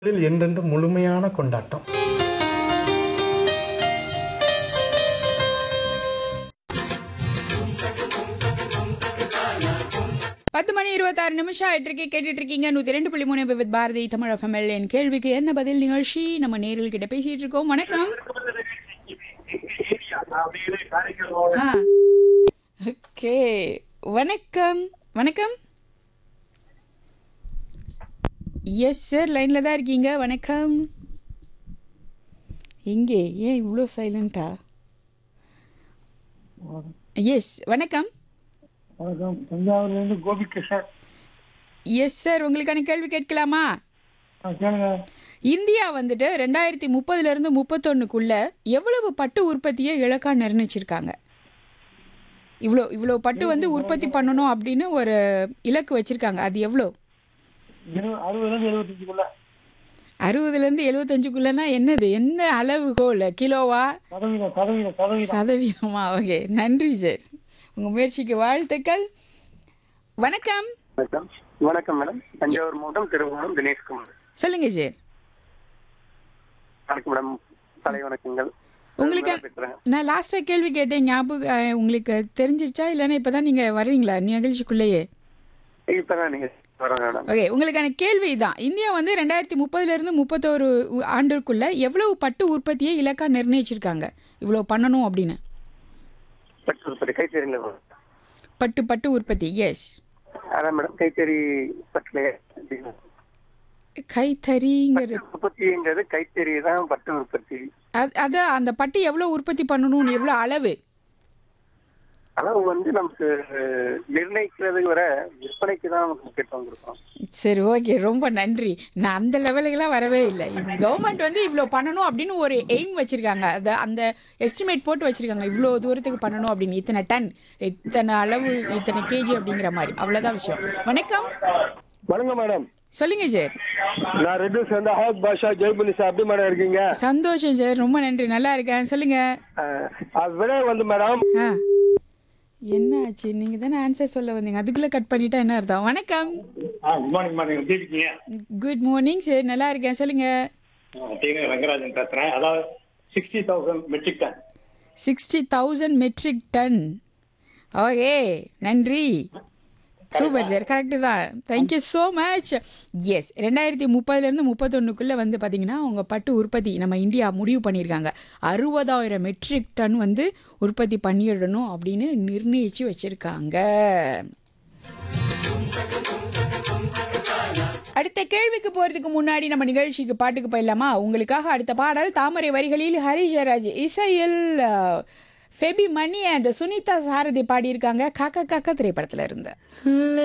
இதில் என்றென்று முழுமையான கொண்டாட்டம் பத்து மணி இருபத்தாறு நிமிஷம் ஆயிட்டு இருக்கு கேட்டுட்டு இருக்கீங்க நூத்தி ரெண்டு புள்ளி மூணு வித் பாரதி தமிழ் எஃப்எம்எல் என் கேள்விக்கு என்ன பதில் நிகழ்ச்சி நம்ம நேரில் கிட்ட பேசிட்டு இருக்கோம் வணக்கம் ஆ ஓகே வணக்கம் வணக்கம் எஸ் சார் லைனில் தான் இருக்கீங்க வணக்கம் எங்கே ஏன் இவ்வளோ சைலண்டா எஸ் வணக்கம் வணக்கம் தஞ்சாவூர்லேருந்து கோபிகிருஷ்ணன் எஸ் சார் உங்களுக்கான கேள்வி கேட்கலாமா ஆ கேளுங்க இந்தியா வந்துட்டு ரெண்டாயிரத்தி முப்பதுலேருந்து முப்பத்தொன்னுக்குள்ள எவ்வளவு பட்டு உற்பத்தியை இலக்கா நிர்ணயிச்சிருக்காங்க இவ்வளோ இவ்வளோ பட்டு வந்து உற்பத்தி பண்ணணும் அப்படின்னு ஒரு இலக்கு வச்சிருக்காங்க அது எவ்வளோ இரு அறுபதுலேருந்து எழுபத்தஞ்சுக்குள்ள அறுபதுலேருந்து எழுபத்தஞ்சுக்குள்ளனா என்னது என்ன அளவுகோல் கிலோவா சதவீதம் சதவீதம் சதவீதம் சதவீதமா ஓகே நன்றி சார் உங்கள் முயற்சிக்கு வாழ்த்துக்கள் வணக்கம் வணக்கம் வணக்கம் மேடம் தஞ்சாவூர் மாவட்டம் திருவண்ணாமலை தினேஷ்குமார் சொல்லுங்க சார் வணக்கம் மேடம் தலை வணக்கங்கள் உங்களுக்கு பெற்றேன் நான் லாஸ்ட்டாக கேள்வி கேட்டேன் ஞாபகம் அஹ், உங்களுக்கு தெரிஞ்சிருச்சா இல்லைன்னா இப்போ தான் நீங்கள் வர்றீங்களா நிகழ்ச்சிக்குள்ளேயே இப்பதான் நீங்க வரேன் மேடம் ஓகே உங்களுக்கான கேள்வி தான் இந்தியா வந்து ரெண்டாயிரத்தி முப்பதுலேருந்து முப்பத்தோரு ஆண்டுக்குள்ள எவ்வளவு பட்டு உற்பத்தியை இலக்கா நிர்ணயிச்சிருக்காங்க இவ்வளோ பண்ணணும் அப்படின்னு பட்டு உற்பத்தி கைத்தறியில வரும். பட்டு பட்டு உற்பத்தி எஸ் அதான் மேடம் கைத்தறி பட்டுல கைத்தறிங்கிறது பட்டு உற்பத்திங்கிறது கைத்தறி தான் பட்டு உற்பத்தி அது அதான் அந்த பட்டு எவ்வளோ உற்பத்தி பண்ணணும்னு எவ்வளோ அளவு அளவு வந்து நமக்கு நிர்ணயிக்கிறது வர விற்பனைக்கு தான் நமக்கு முக்கியத்துவம் கொடுக்கும் சரி ஓகே ரொம்ப நன்றி நான் அந்த லெவலுக்கெல்லாம் வரவே இல்லை கவர்மெண்ட் வந்து இவ்வளோ பண்ணணும் அப்படின்னு ஒரு எய்ம் வச்சுருக்காங்க அதை அந்த எஸ்டிமேட் போட்டு வச்சுருக்காங்க இவ்வளோ தூரத்துக்கு பண்ணணும் அப்படின்னு இத்தனை டன் இத்தனை அளவு இத்தனை கேஜி அப்படிங்கிற மாதிரி அவ்வளோதான் விஷயம் வணக்கம் வணக்கம் மேடம் சொல்லுங்க சார் நான் ரெட்டு சேர்ந்த அஹமத் பாஷா ஜெய்புனிசா எப்படி மேடம் இருக்கீங்க சந்தோஷம் சார் ரொம்ப நன்றி நல்லா இருக்கேன் சொல்லுங்க அஹ், அது விட வந்து மேடம் ஆ என்ன ஆச்சு நீங்க தானே ஆன்சர் சொல்ல வந்தீங்க அதுக்குள்ள கட் பண்ணிட்டா என்ன அர்த்தம் வணக்கம் குட் மார்னிங் மேடம் எப்படி இருக்கீங்க குட் மார்னிங் சார் நல்லா இருக்கேன் சொல்லுங்க டிவி ரங்கராஜன் பேசுறேன் அதாவது sixty thousand metric ton sixty thousand metric ton okay நன்றி சூப்பர் சார் கரெக்டு தான் தேங்க்யூ ஸோ மச் எஸ் ரெண்டாயிரத்தி முப்பதுலேருந்து முப்பத்தொன்னுக்குள்ளே வந்து பார்த்தீங்கன்னா அவங்க பட்டு உற்பத்தி நம்ம இந்தியா முடிவு பண்ணியிருக்காங்க அறுபதாயிரம் மெட்ரிக் டன் வந்து உற்பத்தி பண்ணிடணும் அப்படின்னு நிர்ணயித்து வச்சுருக்காங்க அடுத்த கேள்விக்கு போறதுக்கு முன்னாடி நம்ம நிகழ்ச்சிக்கு பாட்டுக்கு போயிடலாமா உங்களுக்காக அடுத்த பாடல் தாமரை வரிகளில் ஹரிஷராஜ் இசையில் அஹ், ஃபெபி மணி அண்ட் சுனிதா சாரதி பாடியிருக்காங்க காக்கா காக்கா திரைப்படத்துல இருந்து